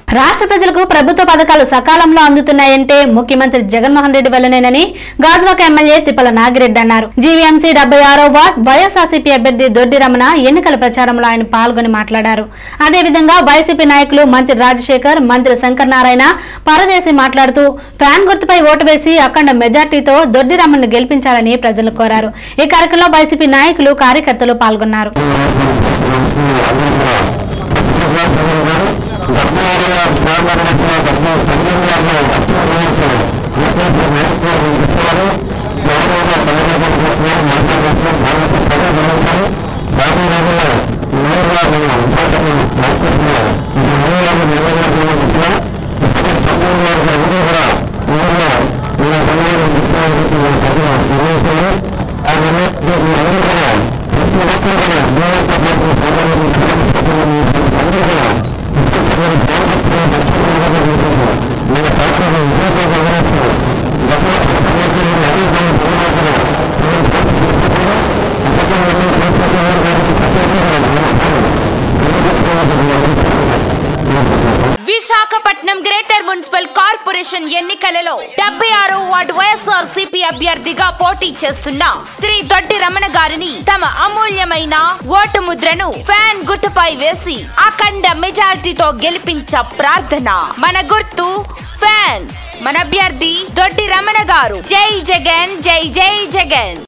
రాష్ట్ర ప్రజలకు ప్రభుత్వ పథకాలు సకాలంలో అందుతున్నాయంటే ముఖ్యమంత్రి జగన్మోహన్ రెడ్డి వల్లనేనని గాజువాక ఎమ్మెల్యే తిప్పల నాగిరెడ్డి అన్నారు జీవీఎంసీ డెబ్బై ఆరో వార్డ్ వైఎస్ఆర్సీపీ అభ్యర్థి దొడ్డి రమణ ఎన్నికల ప్రచారంలో ఆయన పాల్గొని మాట్లాడారు అదేవిధంగా వైసీపీ నాయకులు మంత్రి రాజశేఖర్ మంత్రి శంకర్ నారాయణ పరదేశి మాట్లాడుతూ ఫ్యాన్ గుర్తుపై ఓటు వేసి అఖండ మెజార్టీతో దొడ్డి రమణను గెలిపించాలని ప్రజలు కోరారు ఈ కార్యక్రమంలో వైసీపీ నాయకులు కార్యకర్తలు పాల్గొన్నారు విశాఖపట్నం గ్రేటర్ మున్సిపల్ కార్పొరేషన్ ఎన్నికలలో డెబ్బై ఆరో వార్డు వైఎస్ఆర్ సిపి అభ్యర్థిగా పోటీ చేస్తున్న శ్రీ దొడ్డి రమణ గారిని తమ అమూల్యమైన ఓటు ముద్రను ఫ్యాన్ గుర్తుపై వేసి అఖండ మెజారిటీతో గెలిపించ ప్రార్థన మన గుర్తు ఫ్యాన్ మన అభ్యర్థి దొడ్డి రమణ గారు జై జగన్ జై జై జగన్